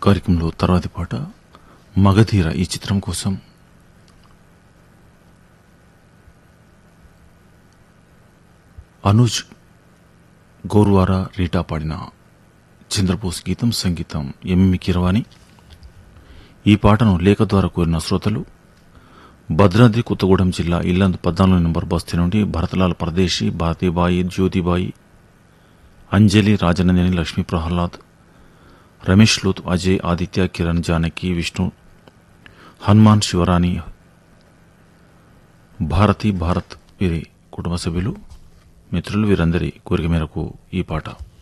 కార్యక్రమంలో తర్వాతి పాట మగధీర ఈ చిత్రం కోసం అనుజ్ గోర్వారా రీటా పాడిన చంద్రబోస్ గీతం సంగీతం ఎంఎం కిరవాణి ఈ పాటను లేఖ ద్వారా కోరిన శ్రోతలు భద్రాద్రి కొత్తగూడెం జిల్లా ఇల్లందు పద్నాలుగు నంబర్ బస్తీ నుండి భరతలాల్ పరదేశి భారతీబాయి జ్యోతిబాయి అంజలి రాజనందిని లక్ష్మీ ప్రహ్లాద్ రమేష్ లూత్ అజయ్ ఆదిత్య కిరణ్ జానకి విష్ణు హనుమాన్ శివరాణి భారతి భారత్ వీరి కుటుంబ సభ్యులు మిత్రులు వీరందరి కోరిక మేరకు ఈ పాట